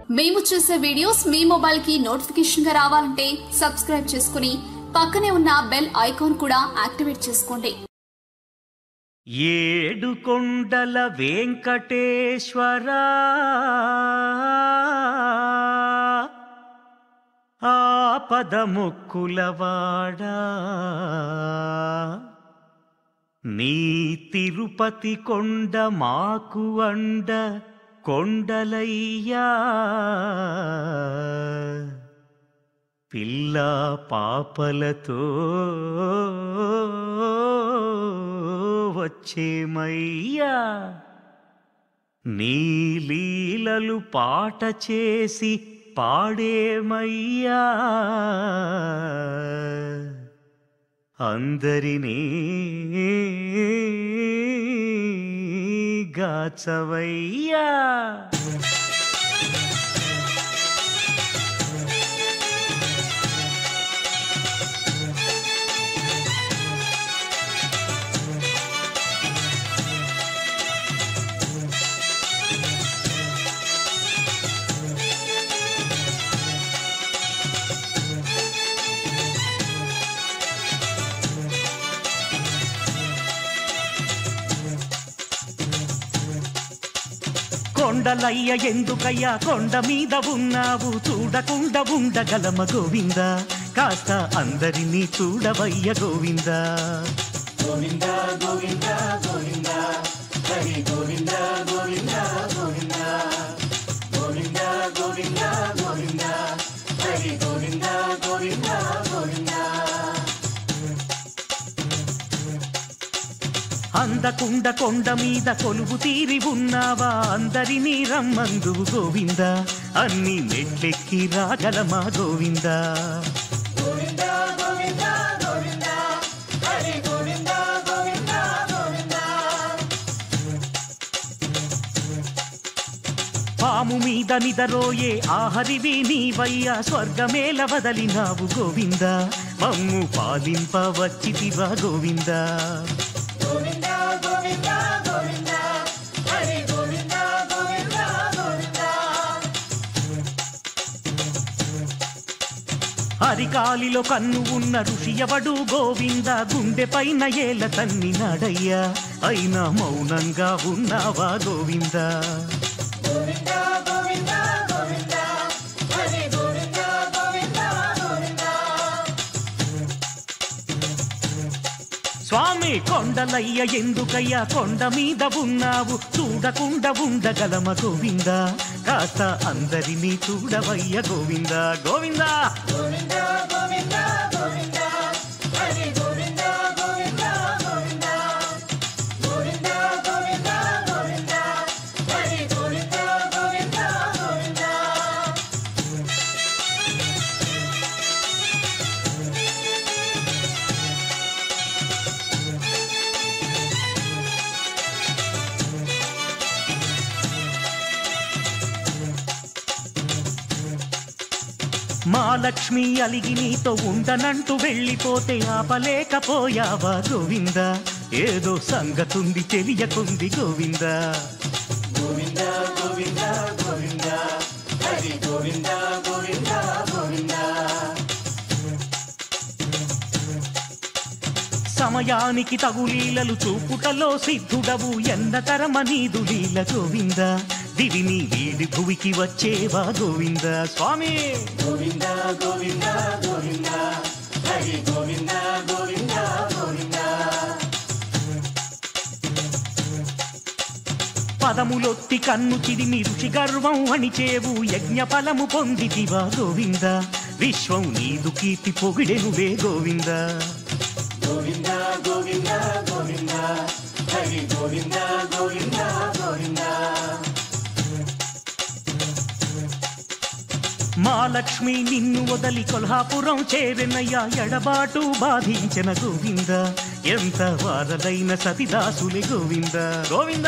మేము చేసే వీడియోస్ మీ మొబైల్ కి నోటిఫికేషన్ గా రావాలంటే సబ్స్క్రైబ్ చేసుకుని పక్కనే ఉన్న బెల్ ఐకాన్ కూడా యాక్టివేట్ చేసుకోండి ఏడు కొండల వెంకటేశ్వరా ఆపద మొక్కులవాడా నీ తిరుపతి కొండ మాకు అండ కొండలయ్యా పిల్ల పాపలతో వచ్చేమయ్యా నీ లీలలు పాట చేసి పాడేమయ్యా అందరినీ గాచవయ్యా కొండలయ్య ఎందుకయ్యా కొండ మీద ఉన్నావు చూడకుండా ఉండగలమ గోవింద కాస్త అందరినీ చూడవయ్య గోవింద అందకుండ కొండ మీద కొలువు తీరి ఉన్నావా అందరినీ రమ్మందు గోవింద అన్ని మెట్లెక్కి రాగలమా గోవింద పాము మీద నిదరోయే ఆహరివి నీవయ్యా స్వర్గమేల వదలినావు గోవింద మమ్ము పాలింప వచ్చితివా గోవింద అరికాలిలో కన్ను ఉన్న ఋషి ఎవడు గోవింద గుండె పైన ఏల తన్నినాడయ్యా అయినా మౌనంగా ఉన్నావా గోవింద స్వామి కొండలయ్య ఎందుకయ్యా కొండ మీద ఉన్నావు చూడకుండా ఉండగలమ గోవింద కాస్త అందరినీ చూడవయ్య గోవింద గోవింద మా లక్ష్మి అలిగి నీతో ఉండనంటూ వెళ్ళిపోతే ఆపలేకపోయావా గోవింద ఏదో సంగతుంది తెలియకుంది గోవింద సమయానికి తగులీలలు చూపుటలో సిద్ధుడవు ఎన్నతరమ నీదు లీల గోవింద దివిని వీడి భువికి వచ్చేవా గోవింద స్వామి పదములొత్తి కన్ను చిదిమి రుచి గర్వం అణిచేవు యజ్ఞ ఫలము పొందితివా గోవింద విశ్వం నీదు కీర్తి పొగిడెనువే గోవింద మా లక్ష్మి నిన్ను వదలి కొల్హాపురం చేరెనయ్యా ఎడబాటు బాధించిన గోవింద ఎంత వారలైన సతిదాసులే గోవింద గోవింద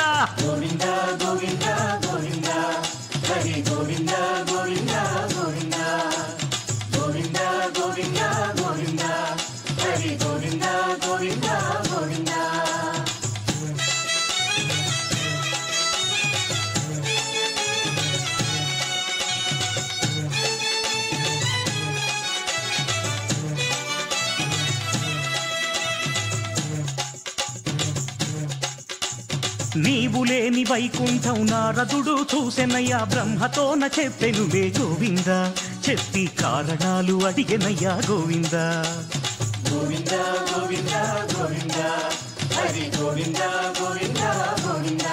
నీవు లేని వైకుంఠం నారదుడు చూసెనయ్యా బ్రహ్మతోన చెప్పెనులే గోవింద చెప్పి కారణాలు అడిగెనయ్యా గోవింద గోవింద గోవింద గోవింద హరి గోవింద గోవింద గోవింద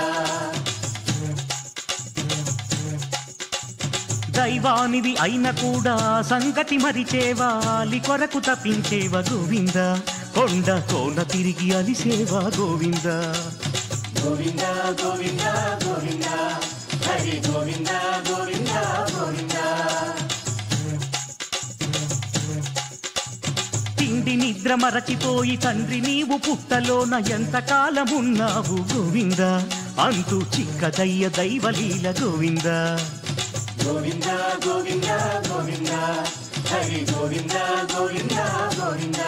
దైవానివి అయిన కూడా సంగతి మరిచేవాలి కొరకు తప్పించేవా గోవింద కొండ కోన తిరిగి అలిసేవా గోవింద గోవింద గోవింద గోవింద హరి గోవింద గోవింద గోవింద తిండి నిద్ర మరచిపోయి తండ్రి నీవు పుట్టలోన ఎంత కాలమున్నావు గోవింద అంతు చిక్కదయ్య దైవలీల గోవింద గోవింద గోవింద గోవింద హరి గోవింద గోవింద గోవింద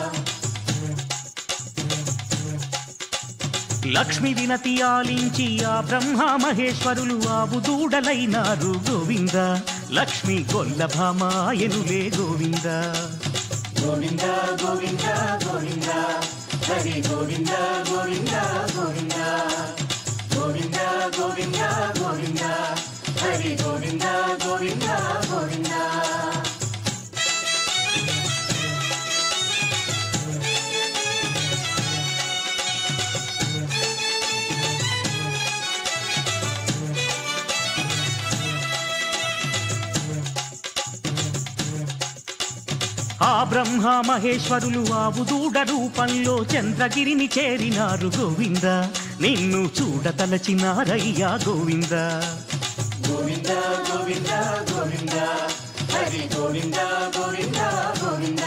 లక్ష్మి వినతి ఆలించి ఆ బ్రహ్మ మహేశ్వరులు ఆవు దూడలైనారు గోవింద లక్ష్మి గొల్లభామాయనులే గోవింద గోవింద గోవింద గోవింద హరి గోవింద గోవింద గోవింద గోవింద గోవింద గోవింద హరి గోవింద గోవింద గోవింద ఆ బ్రహ్మ మహేశ్వరులు ఆవు దూడ రూపంలో చంద్రగిరిని చేరినారు గోవింద నిన్ను చూడతలచినారయ్యా గోవింద గోవింద గోవింద గోవింద హరి గోవింద గోవింద గోవింద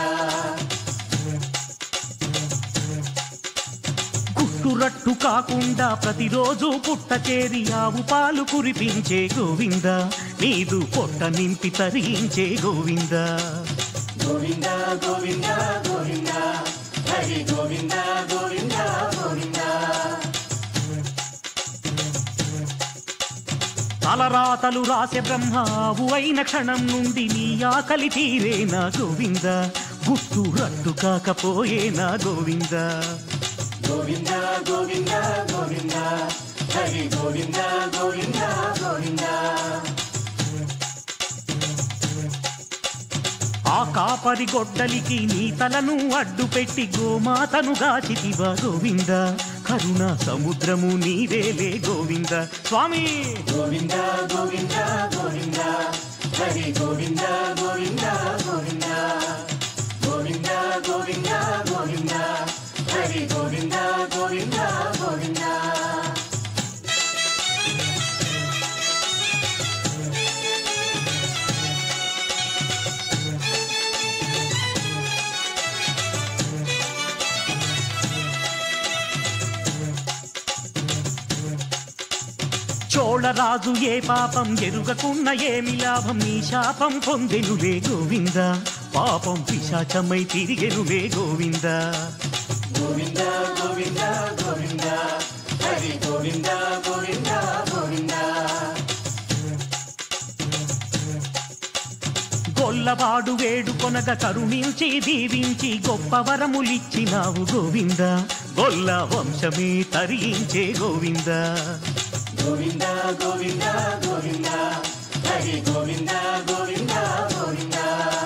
గుట్టురట్టు కాకుండా ప్రతిరోజు పుట్ట చేరి ఆవు పాలు కురిపించే గోవింద నీదు పొట్ట నింపి తరించే గోవింద గోవింద గోవింద గోవింద హరి గోవింద గోవింద గోవింద తలరాతలు రాసే బ్రహ్మావు అయిన క్షణం నుండి నీ ఆకలి తీరేనా గోవింద గుట్టు రట్టు కాకపోయేనా గోవింద గోవింద గోవింద గోవింద హరి గోవింద గోవింద గోవింద ఆ కాపరి గొడ్డలికి నీ తలను అడ్డు పెట్టి గోమాతను గాచితివా గోవింద కరుణ సముద్రము నీవేలే గోవింద స్వామి గోవింద గోవింద గోవింద హరి గోవింద గోవింద గోవింద గోవింద గోవింద గోవింద హరి గోవింద గోవింద గోవింద చోళరాజు ఏ పాపం ఎరుగకున్న ఏమి లాభం నీ శాపం పొందెనులే గోవింద పాపం పిశాచమై తిరిగెనులే గోవింద గోవింద గోవింద గోవింద హరి గోవింద గోవింద గోవింద గొల్లవాడు వేడుకొనగ కరుణించి దీవించి గొప్ప వరములిచ్చినావు గోవింద గొల్ల వంశమే తరించే గోవింద గోవింద గోవింద గోవింద హరి గోవింద గోవింద గోవింద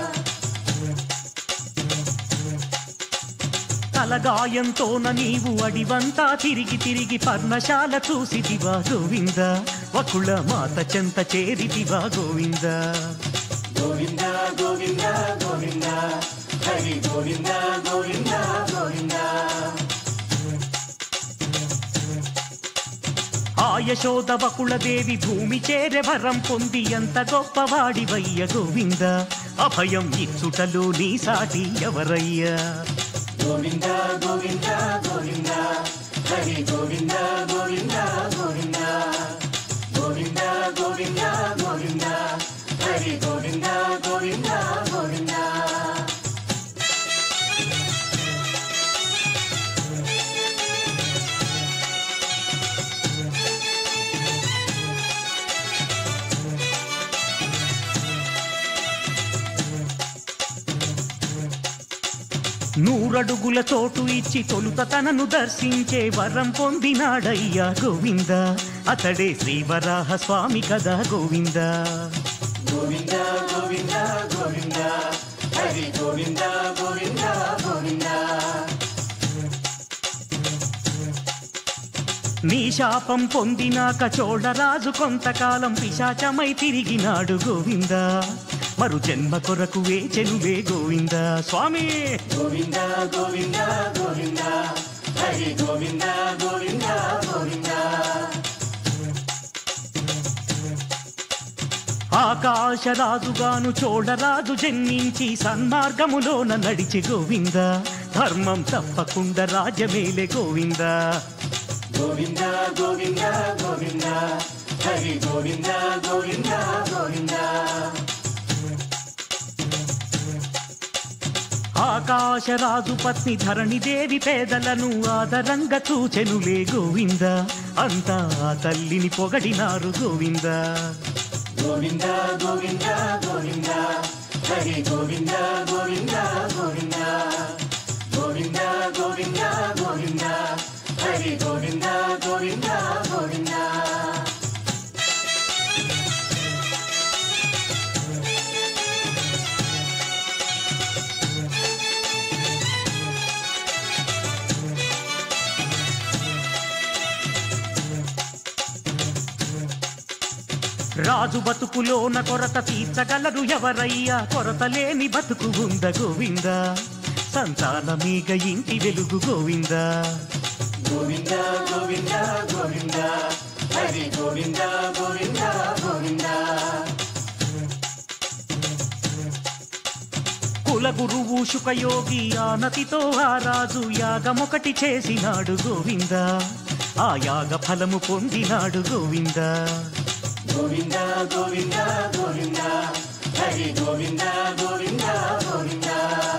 తలగాయంతోన నీవు అడివంతా తిరిగి తిరిగి పర్ణశాల చూసిదివా గోవింద వకుళ మాత చెంత చేరిదివా గోవింద గోవింద గోవింద గోవింద హరి గోవింద గోవింద గోవింద ఆ యశోద వకుళదేవి భూమి చేరె వరం పొంది ఎంత గొప్పవాడివయ్య గోవింద అభయం ఇచ్చుటలో నీ సాటి ఎవరయ్యా గోవింద గోవింద గోవింద హరి గోవింద గోవింద గోవింద గోవింద గోవింద గోవింద హరి గోవింద గోవింద గోవింద నూరడుగుల చోటు ఇచ్చి తొలుత తనను దర్శించే వరం పొందినాడయ్యా గోవింద అతడే శ్రీవరాహ స్వామి కదా గోవింద గోవింద గోవింద గోవింద హరి గోవింద గోవింద గోవింద నీ శాపం పొందినాక చోళరాజు కొంతకాలం పిశాచమై తిరిగినాడు గోవింద మరు జన్మ కొరకు వేచెనులే గోవింద స్వామి గోవింద గోవింద గోవింద హరి గోవింద గోవింద గోవింద ఆకాశరాజుగాను చోళరాజు జన్మించి సన్మార్గములోన నడిచి గోవింద ధర్మం తప్పకుండా రాజ్యమేలే గోవింద గోవింద గోవింద గోవింద హరి గోవింద గోవింద గోవింద ఆకాశరాజు పత్ని ధరణిదేవి పేదలను ఆదరంగా చూచెనులే గోవింద అంతా ఆ తల్లిని పొగడినారు గోవింద గోవింద గోవింద గోవింద హరి గోవింద గోవింద గోవింద గోవింద గోవింద గోవింద హరి గోవింద గోవింద గోవింద రాజు బతుకులోన కొరత తీర్చగలరు ఎవరయ్యా కొరత లేని బతుకు ఉంద గోవింద సంతానమీగ ఇంటి వెలుగు గోవింద గోవింద గోవింద గోవింద హరి గోవింద గోవింద గోవింద కుల గురువు శుకయోగి ఆనతితో ఆ రాజు యాగమొకటి చేసినాడు గోవింద ఆ యాగ ఫలము పొందినాడు గోవింద గోవింద గోవింద గోవింద హరి గోవింద గోవింద గోవింద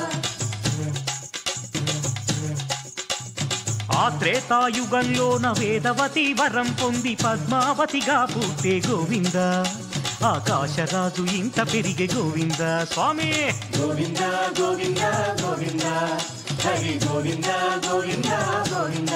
ఆ త్రేతాయుగంలోన వేదవతి వరం పొంది పద్మావతిగా పుట్టే గోవింద ఆకాశరాజు ఇంత పెరిగే గోవింద స్వామి గోవింద గోవింద గోవింద హరి గోవింద గోవింద గోవింద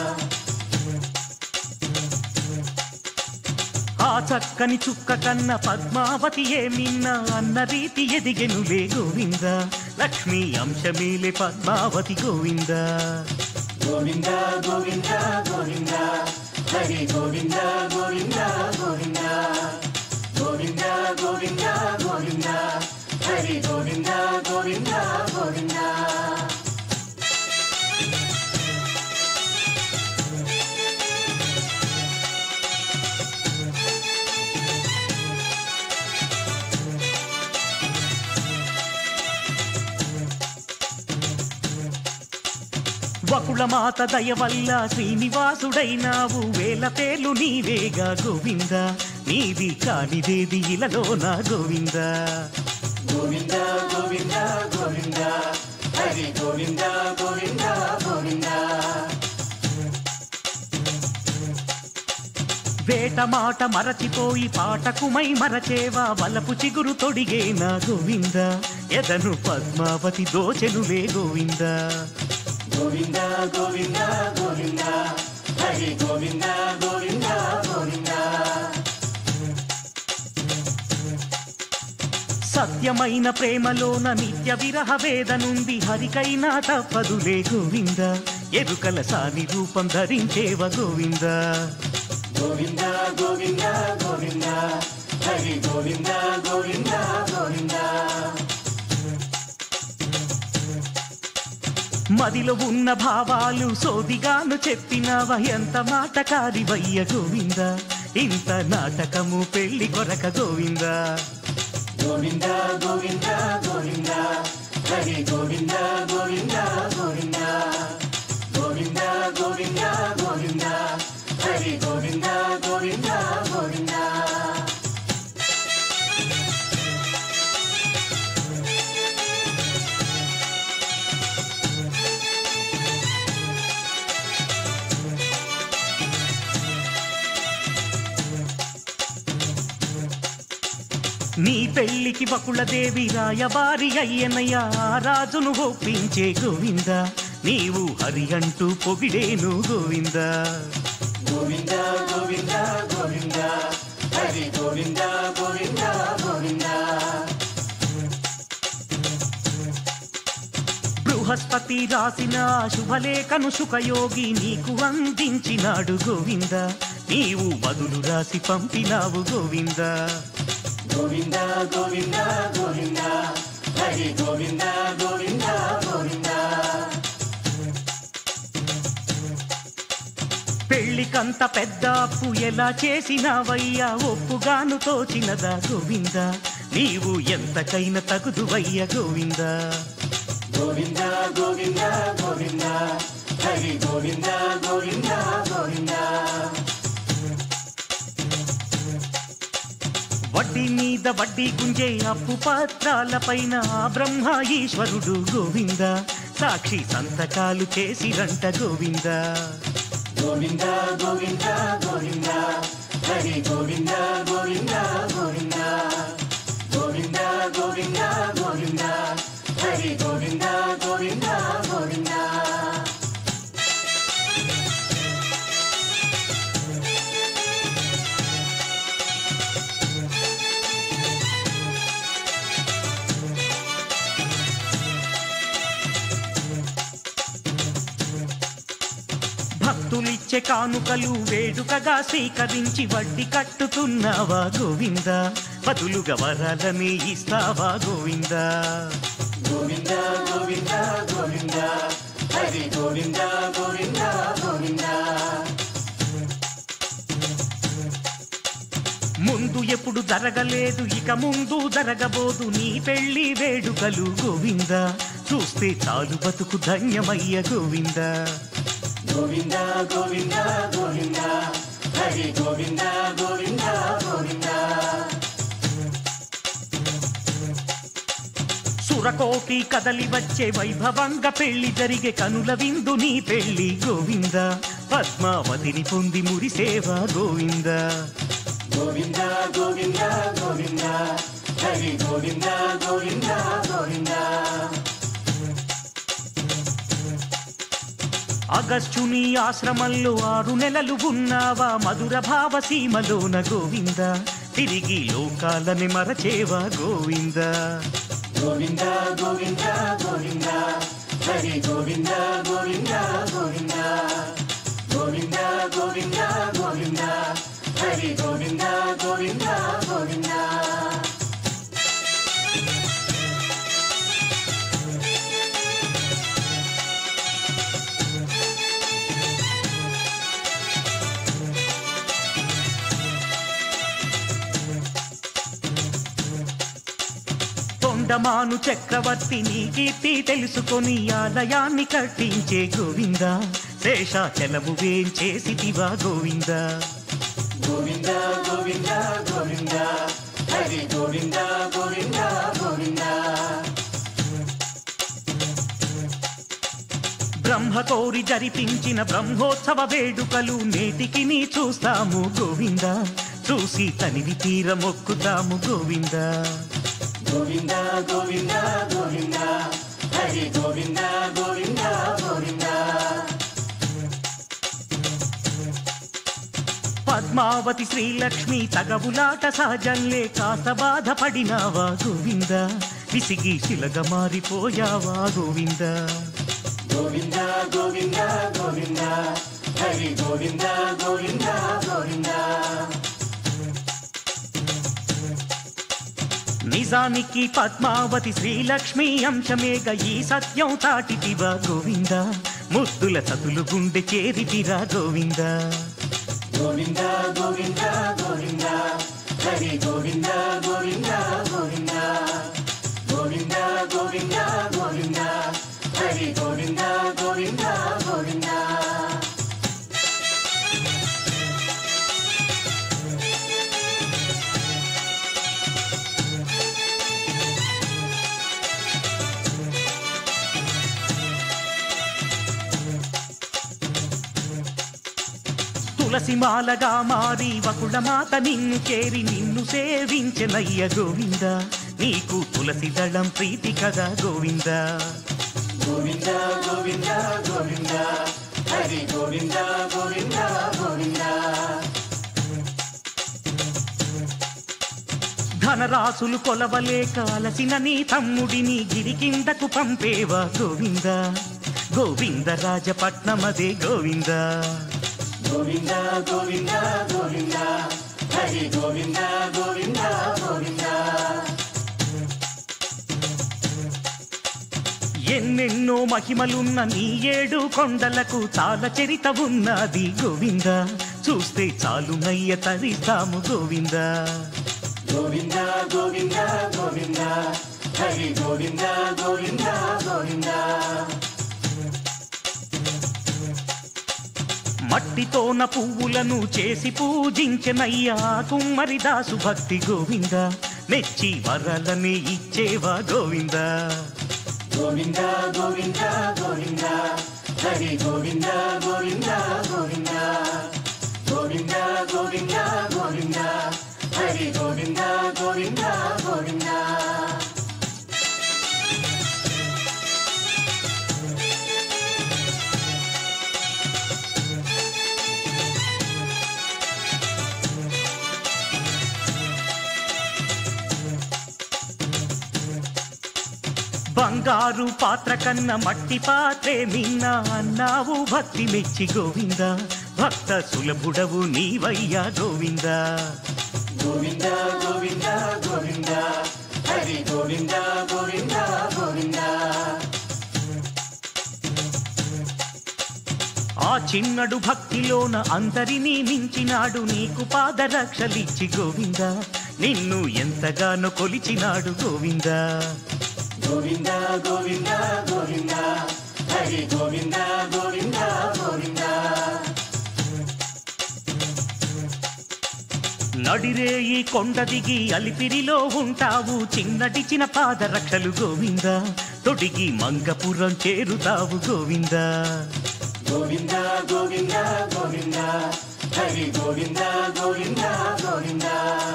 ఆ చక్కని చుక్క కన్న పద్మావతి ఏమిన్న అన్న రీతి ఎదిగెనులే గోవింద లక్ష్మీ అంశమేలే పద్మావతి గోవింద గోవింద గోవింద గోవింద హరి గోవింద గోవింద గోవింద గోవింద గోవింద గోవింద హరి గోవింద గోవింద గోవింద వకుళమాత దయ వల్ల శ్రీనివాసుడైనావు వేల పేర్లు నీవేగా గోవింద నీది కానిదేది ఇలలోన గోవింద గోవింద గోవింద గోవింద హరి గోవింద గోవింద గోవింద వేట మాట మరచిపోయి పాటకుమై మరచేవా వలపు చిగురు తొడిగేనా గోవింద ఎదను పద్మావతి దోచెనులే గోవింద గోవింద గోవింద గోవింద హరి గోవింద గోవింద గోవింద సత్యమైన ప్రేమలోన నిత్య విరహ వేదనుంది హరికైనా తప్పదులే గోవింద ఎరుకల సాని రూపం ధరించేవ గోవింద గోవింద గోవింద గోవింద హరి గోవింద గోవింద గోవింద మదిలో ఉన్న భావాలు సోదిగాను చెప్పినవ ఎంత మాటకారివయ్య గోవింద ఇంత నాటకము పెళ్లి కొరక గోవింద గోవింద గోవింద గోవింద హరి గోవింద గోవింద గోవింద గోవింద గోవింద గోవింద హరి గోవింద గోవింద గోవింద నీ పెళ్లికి బకుళదేవి రాయబారి అయ్యనయ్య ఆ రాజును ఒప్పించే గోవింద నీవు హరి అంటూ పొగిడేను గోవింద గోవింద గోవింద గోవింద హరి గోవింద గోవింద గోవింద బృహస్పతి రాసిన శుభలేఖను సుఖయోగి నీకు అందించినాడు గోవింద నీవు బదులు రాసి పంపినావు గోవింద గోవింద గోవింద గోవింద హరి గోవింద గోవింద గోవింద పెళ్లికంత పెద్ద అప్పు ఎలా చేసినావయ్యా ఒప్పుగాను తోచినదా గోవింద నీవు ఎంతకైనా తగుదువయ్య గోవింద గోవింద గోవింద గోవింద హరి గోవింద గోవింద గోవింద వడ్డీ మీద వడ్డీ గుంజే అప్పు పత్రాలపైన ఆ బ్రహ్మ ఈశ్వరుడు గోవింద సాక్షి సంతకాలు చేసిరంట గోవింద గోవింద గోవింద గోవింద హరి గోవింద గోవింద గోవింద గోవింద గోవింద గోవింద హరి గోవింద గోవింద గోవింద భక్తులిచ్చే కానుకలు వేడుకగా స్వీకరించి వడ్డీ కట్టుతున్నావా గోవింద బదులుగా వరాలని ఇస్తావా గోవింద గోవింద గోవింద గోవింద హరి గోవింద గోవింద గోవింద ముందు ఎప్పుడు జరగలేదు ఇక ముందు జరగబోదు నీ పెళ్లి వేడుకలు గోవింద చూస్తే చాలు బతుకు ధన్యమయ్య గోవింద గోవింద గోవింద గోవింద హరి గోవింద గోవింద గోవింద సురకోటి కదలి వచ్చే వైభవంగా పెళ్లి జరిగే కనుల విందు నీ పెళ్లి గోవింద పద్మావతిని పొంది మురిసేవా గోవింద గోవింద గోవింద గోవింద హరి గోవింద గోవింద గోవింద అగస్త్యుని ఆశ్రమంలో ఆరు నెలలు ఉన్నావా మధుర భావ సీమలోన గోవింద తిరిగి లోకాలని మరచేవా గోవింద గోవింద గోవింద గోవింద హరి గోవింద గోవింద గోవింద గోవింద గోవింద గోవింద హరి గోవింద గోవింద గోవింద తొండమాను చక్రవర్తి నీ కీర్తి తెలుసుకొని ఆలయాన్ని కట్టించే గోవింద శేషాచలము వేంచేసితివా గోవింద గోవింద గోవింద గోవింద హరి గోవింద గోవింద గోవింద బ్రహ్మ కోరి జరిపించిన బ్రహ్మోత్సవ వేడుకలు నేటికి నీ చూస్తాము గోవింద చూసి తనివి తీర మొక్కుతాము గోవింద గోవింద గోవింద గోవింద హరి గోవింద గోవింద గోవింద పద్మావతి శ్రీలక్ష్మి తగవులాట సహజంలే కాస్త బాధపడినావా గోవింద విసిగి శిలగ మారిపోయావా గోవింద గోవింద గోవింద గోవింద హరి గోవింద గోవింద గోవింద నిజానికి పద్మావతి శ్రీలక్ష్మి అంశమేగ ఈ సత్యం తాటితివా గోవింద ముద్దుల సతులు గుండె చేరితిరా గోవింద గోవింద గోవింద గోవింద హరి గోవింద గోవింద గోవింద గోవింద గోవింద గోవింద హరి గోవింద గోవింద గోవింద తులసి మాలగా మారి వకుళ మాత నిన్ను చేరి నిన్ను సేవించెనయ్య గోవింద నీకు తులసి దళం ప్రీతి కదా గోవింద గోవింద గోవింద గోవింద హరి గోవింద గోవింద గోవింద ధనరాసులు కొలవలేక అలసిన నీ తమ్ముడిని గిరి కిందకు పంపేవా గోవింద గోవింద రాజపట్నమదే గోవింద గోవింద గోవింద గోవింద హరి గోవింద గోవింద గోవింద ఎన్నెన్నో మహిమలున్న నీ ఏడు కొండలకు చాలా చరిత ఉన్నది గోవింద చూస్తే చాలునయ్య తరిస్తాము గోవింద గోవింద గోవింద గోవింద హరి గోవింద గోవింద గోవింద మట్టితోన పువ్వులను చేసి పూజించనయ్యా కుమ్మరిదాసు భక్తి గోవింద మెచ్చి వరలని ఇచ్చేవా గోవింద గోవింద గోవింద గోవింద హరి గోవింద గోవింద గోవింద గోవింద గోవింద గోవింద హరి గోవింద గోవింద గోవింద బంగారు పాత్ర కన్న మట్టి పాత్రే మిన్న అన్నావు భక్తి మెచ్చి గోవింద భక్త సులభుడవు నీవయ్యా గోవింద గోవింద గోవింద గోవింద హరి గోవింద గోవింద గోవింద ఆ చిన్నడు భక్తిలోన అందరినీ మించినాడు నీకు పాదరక్షలిచ్చి గోవింద నిన్ను ఎంతగానో కొలిచినాడు గోవింద గోవింద గోవింద గోవింద హరి గోవింద గోవింద గోవింద నడిరే ఈ కొండ దిగి అలిపిరిలో ఉంటావు చిన్నటిచిన పాదరక్షలు గోవింద తొడిగి మంగపురం చేరుతావు గోవింద గోవింద గోవింద గోవింద హరి గోవింద గోవింద గోవింద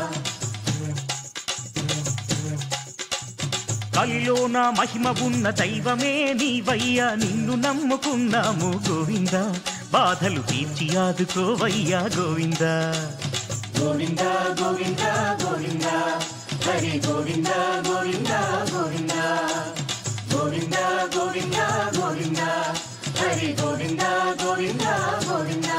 కలిలోన మహిమ ఉన్న దైవమే నీవయ్యా నిన్ను నమ్ముకున్నాము గోవింద బాధలు తీర్చి ఆదుకోవయ్యా గోవింద గోవింద గోవింద గోవింద హరి గోవింద గోవింద గోవింద గోవింద గోవింద గోవింద హరి గోవింద గోవింద గోవింద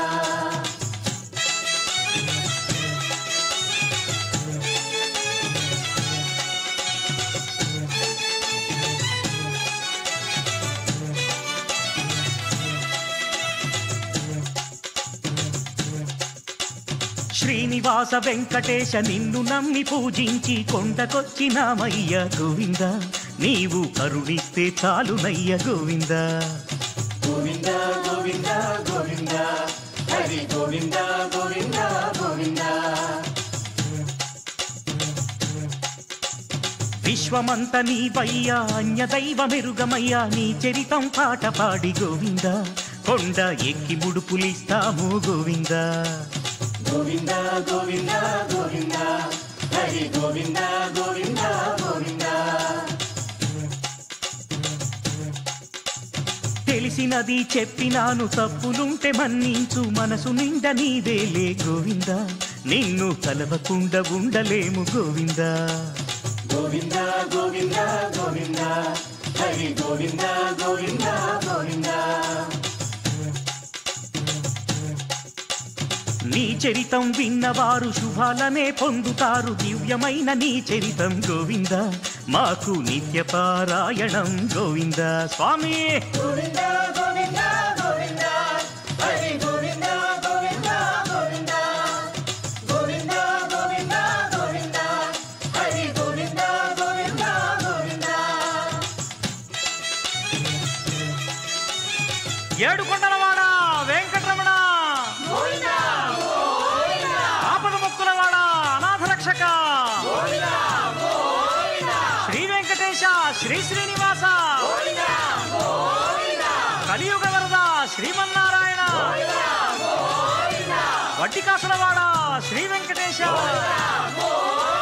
శ్రీనివాస వెంకటేశ నిన్ను నమ్మి పూజించి కొండకొచ్చినామయ్య గోవింద నీవు కరుణిస్తే చాలునయ్య గోవింద గోవింద గోవింద గోవింద హరి గోవింద గోవింద గోవింద విశ్వమంత నీవయ్యా అన్య దైవమెరుగమయ్యా నీ చరితం పాట పాడి గోవింద కొండ ఎక్కి ముడుపులిస్తాము గోవింద గోవింద గోవింద గోవింద హరి గోవింద గోవింద గోవింద తెలిసినది చెప్పినాను తప్పులుంటే మన్నించు మనసు నిండా నీవేలే గోవింద నిన్ను తలవకుండా ఉండలేము గోవింద గోవింద గోవింద గోవింద హరి గోవింద గోవింద గోవింద నీ చరితం విన్నవారు శుభాలనే పొందుతారు దివ్యమైన నీ చరితం గోవింద మాకు నిత్య పారాయణం గోవింద స్వామి గోవింద గోవింద గోవింద హరి గోవింద గోవింద గోవింద గోవింద గోవింద గోవింద హరి గోవింద గోవింద గోవింద ఏడుకొండలవాడ వెంకటరమణ ఆపద మొక్కులవాడ అనాథ రక్షక శ్రీ వెంకటేశ శ్రీ శ్రీనివాస కలియుగ వరద శ్రీమన్నారాయణ వడ్డీ కాసులవాడ శ్రీ వెంకటేశ